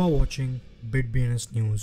are watching BitBNS News.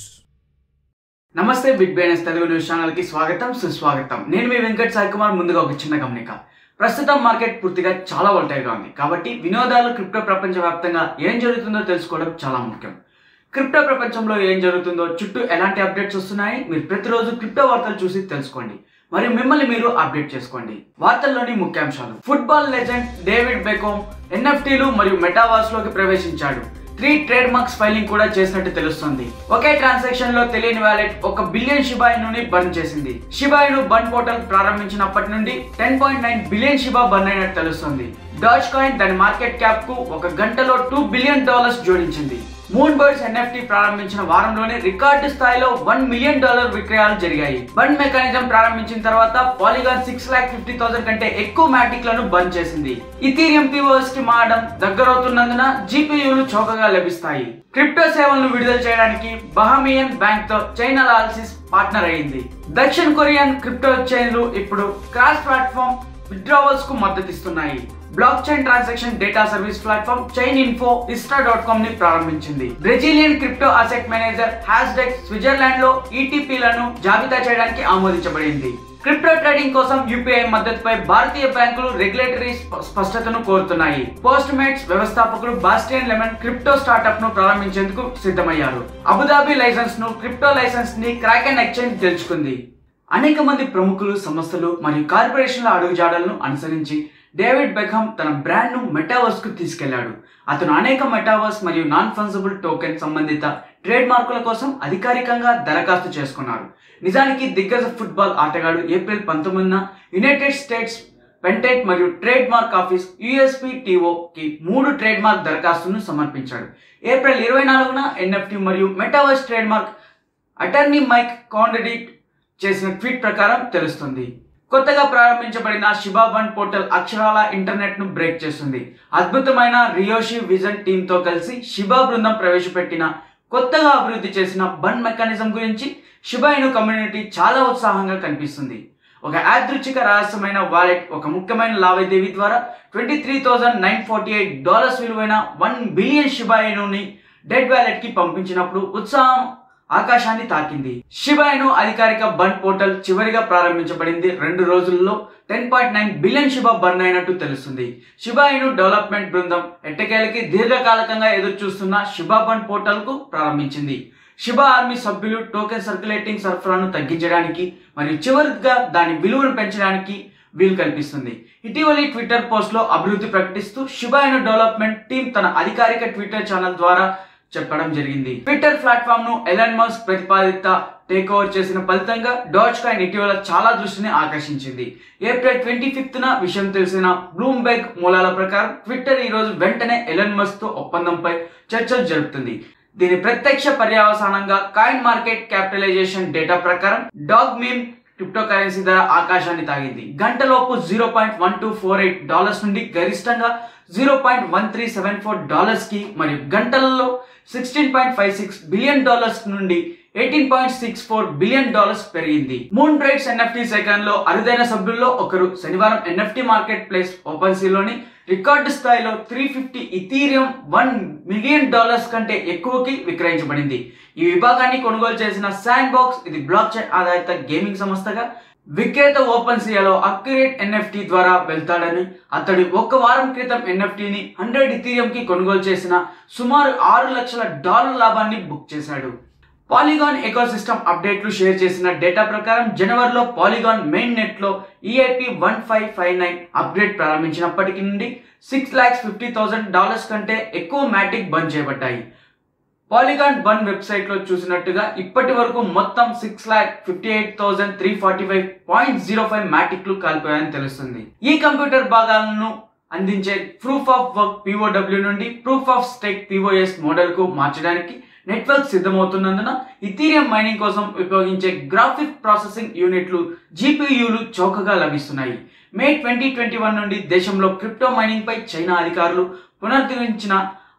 నమస్తే BitBNS Telugu news channel కి స్వాగతం సుస్వాగతం నేను మీ వెంకట్ సాయి కుమార్ ముందుగా ఒక చిన్న గమనిక ప్రస్తుతం మార్కెట్ పూర్తిగా చాలా వోల్టైల్ గా ఉంది కాబట్టి వినోదాలు క్రిప్టో ప్రపంచ వ్యాప్తంగా ఏం జరుగుతుందో తెలుసుకోవడం చాలా ముఖ్యం క్రిప్టో ప్రపంచంలో ఏం జరుగుతుందో చుట్టూ ఎలాంటి అప్డేట్స్ వస్తున్నాయి మీరు ప్రతిరోజు క్రిప్టో వార్తలు చూసి తెలుసుకోండి మరియు మిమ్మల్ని మీరు అప్డేట్ చేసుకోండి వార్తల్లోని ముఖ్యాంశాలు ఫుట్బాల్ లెజెండ్ డేవిడ్ బెకోమ్ ఎన్ఎఫ్టీలు మరియు మెటావర్స్ లోకి ప్రవేశించాడు త్రీ ట్రేడ్ మార్క్స్ ఫైలింగ్ కూడా చేసినట్టు తెలుస్తుంది ఒకే ట్రాన్సాక్షన్ లో తెలియని వ్యాలెట్ ఒక బిలియన్ షిబాయిను బర్న్ చేసింది షిబాయిను బర్న్ పోర్టల్ ప్రారంభించినప్పటి నుండి ten point nine billion Shiba burn అయినట్టు తెలుస్తుంది డాచ్ కాయిన్ దాని మార్కెట్ క్యాప్ కు ఒక గంటలో టూ బిలియన్ డాలర్స్ జోడించింది మూన్ బర్డ్స్ ఎన్ఎఫ్టీ ప్రారంభించిన వారంలోనే రికార్డు స్థాయిలో వన్ మిలియన్ డాలర్ విక్రయాలు జరిగాయి బండ్ మెకానిజం ప్రారంభించిన తర్వాత Polygon six lakh fifty thousand కంటే ఎక్కువ మ్యాటిక్ లను బంద్ చేసింది ఇథీరియం పీఓఎస్ కి మారడం దగ్గరవుతున్నందున జీపీయూలు చౌకగా లభిస్తాయి క్రిప్టో సేవలను విడుదల చేయడానికి బహమియన్ బ్యాంక్ తో చైనా లాల్సిస్ పార్ట్నర్ అయింది దక్షిణ కొరియన్ క్రిప్టో చైన్లు ఇప్పుడు క్రాస్ ప్లాట్ఫామ్ విత్డ్రావల్స్ కు మద్దతిస్తున్నాయి blockchain transaction data service platform chain info ఇస్టా డాట్ కామ్ ని ప్రారంభించింది Brazilian crypto asset manager Hashdex Switzerland లో ఈటీపీలను జాబితా చేయడానికి ఆమోదించబడింది క్రిప్టో ట్రేడింగ్ కోసం యూపీఐ మద్దతుపై భారతీయ బ్యాంకులు రెగ్యులేటరీ స్ప- స్పష్టతను కోరుతున్నాయి పోస్ట్ మేట్స్ వ్యవస్థాపకులు బాస్టియన్ లెమన్ క్రిప్టో స్టార్టప్ ను ప్రారంభించేందుకు సిద్ధమయ్యారు అబుదాబి లైసెన్స్ ను క్రిప్టో లైసెన్స్ ని క్రాకెన్ ఎక్స్చేంజ్ గెలుచుకుంది అనేక మంది ప్రముఖులు సంస్థలు మరియు కార్పొరేషన్ల అడుగుజాడలను అనుసరించి డేవిడ్ బెకమ్ తన బ్రాండ్ ను మెటావర్స్ కు తీసుకెళ్లాడు అతను అనేక మెటావర్స్ మరియు నాన్ ఫంజబుల్ టోకెన్ సంబంధిత ట్రేడ్ మార్కుల కోసం అధికారికంగా దరఖాస్తు చేసుకున్నారు నిజానికి దిగ్గజ ఫుట్బాల్ ఆటగాడు ఏప్రిల్ పంతొమ్మిదిన యునైటెడ్ స్టేట్స్ పెంటెట్ మరియు ట్రేడ్ మార్క్ ఆఫీస్ యుఎస్పిటిఓ కి మూడు ట్రేడ్ మార్క్ దరఖాస్తును సమర్పించాడు ఏప్రిల్ ఇరవై నాలుగున ఎన్ఎఫ్టి మరియు metaverse trade mark attorney Mike కాండడిట్ చేసిన ట్వీట్ ప్రకారం తెలుస్తుంది కొత్తగా ప్రారంభించబడిన శిబాబన్ పోర్టల్ అక్షరాల ఇంటర్నెట్ ను బ్రేక్ చేస్తుంది అద్భుతమైన రియోషి విజన్ టీమ్ తో కలిసి శిబా బృందం ప్రవేశపెట్టిన కొత్తగా అభివృద్ధి చేసిన బన్ మెకానిజం గురించి శిబాయిను కమ్యూనిటీ చాలా ఉత్సాహంగా కనిపిస్తుంది ఒక యాదృచ్ఛిక రహస్యమైన వాలెట్ ఒక ముఖ్యమైన లావాదేవీ ద్వారా twenty three thousand nine forty eight dollars విలువైన వన్ బిలియన్ శిబాయినుని డెడ్ వ్యాలెట్ కి పంపించినప్పుడు ఉత్సాహం ఆకాశాన్ని తాకింది షిబాయిను అధికారిక బన్ పోర్టల్ చివరిగా ప్రారంభించబడింది రెండు రోజుల్లో ten point nine billion Shiba burn అయినట్టు తెలుస్తుంది షిబాయిను డెవలప్మెంట్ బృందం ఎట్టకేలకి దీర్ఘకాలికంగా ఎదురు చూస్తున్న షిబా బన్ పోర్టల్ కు ప్రారంభించింది షిబా ఆర్మీ సభ్యులు టోకెన్ సర్క్యులేటింగ్ సరఫరాను తగ్గించడానికి మరియు చివరిగా దాని విలువను పెంచడానికి వీలు కల్పిస్తుంది ఇటీవలి ట్విట్టర్ పోస్ట్ లో అభివృద్ధి ప్రకటిస్తూ షిబాయిను డెవలప్మెంట్ టీం తన అధికారిక ట్విట్టర్ ఛానల్ ద్వారా చెప్పడం జరిగింది ట్విట్టర్ ప్లాట్ఫామ్ ను ఎలన్ మస్క్ ప్రతిపాదిత టేక్ ఓవర్ చేసిన ఫలితంగా డాచ్ కాయిన్ ఇటీవల చాలా దృష్టిని ఆకర్షించింది ఏప్రిల్ ట్వంటీ ఫిఫ్త్ న విషయం తెలిసిన బ్లూంబెర్గ్ మూలాల ప్రకారం ట్విట్టర్ ఈ రోజు వెంటనే ఎలన్ మస్క్ తో ఒప్పందంపై చర్చలు జరుపుతుంది దీని ప్రత్యక్ష పర్యవసానంగా కాయిన్ మార్కెట్ క్యాపిటలైజేషన్ డేటా ప్రకారం డాగ్ మీమ్ క్రిప్టో కరెన్సీ ధర ఆకాశాన్ని తాగింది గంటలోపు zero point one two four eight dollars నుండి గరిష్టంగా zero point one three seven four dollars కి మరియు గంటలలో sixteen point five six billion dollars నుండి eighteen point six four billion dollars పెరిగింది మూన్ బ్రైట్స్ ఎన్ఎఫ్టీ సెకండ్ లో అరుదైన సభ్యుల్లో ఒకరు శనివారం ఎన్ఎఫ్టీ మార్కెట్ ప్లేస్ ఓపెన్ సీలోని రికార్డు స్థాయిలో three fifty Ethereum one million dollars కంటే ఎక్కువకి విక్రయించబడింది ఈ విభాగాన్ని కొనుగోలు చేసిన శాండ్ బాక్స్ ఇది బ్లాక్ చైన్ ఆధారిత గేమింగ్ సంస్థగా విక్రేత ఓపెన్ సియాలో అక్యురేట్ ఎన్ఎఫ్టీ ద్వారా వెళ్తాడని అతడు ఒక్క వారం క్రితం ఎన్ఎఫ్టీని హండ్రెడ్ ఇథీరియం కి కొనుగోలు చేసిన సుమారు ఆరు లక్షల డాలర్ లాభాన్ని బుక్ చేశాడు పాలిగాన్ ఎకోసిస్టమ్ అప్డేట్లు షేర్ చేసిన డేటా ప్రకారం జనవరిలో పాలిగాన్ మెయిన్ నెట్ లో EIP one five five nine update ప్రారంభించినప్పటికి నుండి six lakhs fifty thousand dollars కంటే ఎక్కువ మ్యాటిక్ బంద్ చేయబడ్డాయి పాలిగాన్ బన్ వెబ్సైట్ లో చూసినట్టుగా ఇప్పటి వరకు మొత్తం six lakh fifty eight thousand three forty five point zero five మ్యాటిక్లు కాల్పోయాయని తెలుస్తుంది ఈ కంప్యూటర్ భాగాలను అందించే ప్రూఫ్ ఆఫ్ వర్క్ పిఓడబ్ల్యూ నుండి proof of stake POS model కు మార్చడానికి నెట్వర్క్ సిద్ధమవుతున్నందున ఇథీరియం మైనింగ్ కోసం ఉపయోగించే గ్రాఫిక్ ప్రాసెసింగ్ యూనిట్లు జీపీయూలు చౌకగా లభిస్తున్నాయి మే ట్వంటీ ట్వంటీ వన్ నుండి దేశంలో క్రిప్టో మైనింగ్ పై చైనా అధికారులు పునరుద్ధరించిన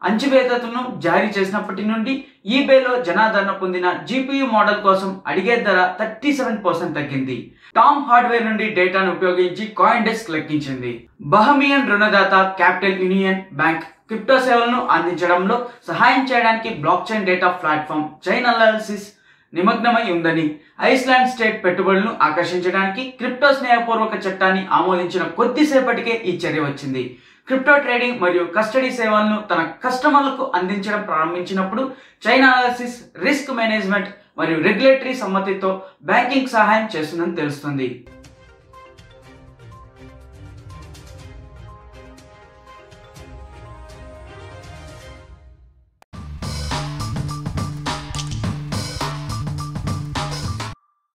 అంచువేతను జారీ చేసినప్పటి నుండి ఈబేలో జనాదరణ పొందిన జీపీయూ మోడల్ కోసం అడిగే ధర థర్టీ సెవెన్ పర్సెంట్ తగ్గింది టామ్ హార్డ్వేర్ నుండి డేటాను ఉపయోగించి కాయిన్ డెస్క్ లెక్కించింది బహమియన్ రుణదాత క్యాపిటల్ యూనియన్ బ్యాంక్ క్రిప్టో సేవలను అందించడంలో సహాయం చేయడానికి blockchain data platform Chainalysis నిమగ్నమై ఉందని ఐస్లాండ్ స్టేట్ పెట్టుబడులను ఆకర్షించడానికి క్రిప్టో స్నేహపూర్వక చట్టాన్ని ఆమోదించిన కొద్దిసేపటికే ఈ చర్య వచ్చింది క్రిప్టో ట్రేడింగ్ మరియు కస్టడీ సేవలను తన కస్టమర్లకు అందించడం ప్రారంభించినప్పుడు చైన్ అనాలిసిస్ రిస్క్ మేనేజ్మెంట్ మరియు రెగ్యులేటరీ సమ్మతితో బ్యాంకింగ్ సహాయం చేస్తుందని తెలుస్తుంది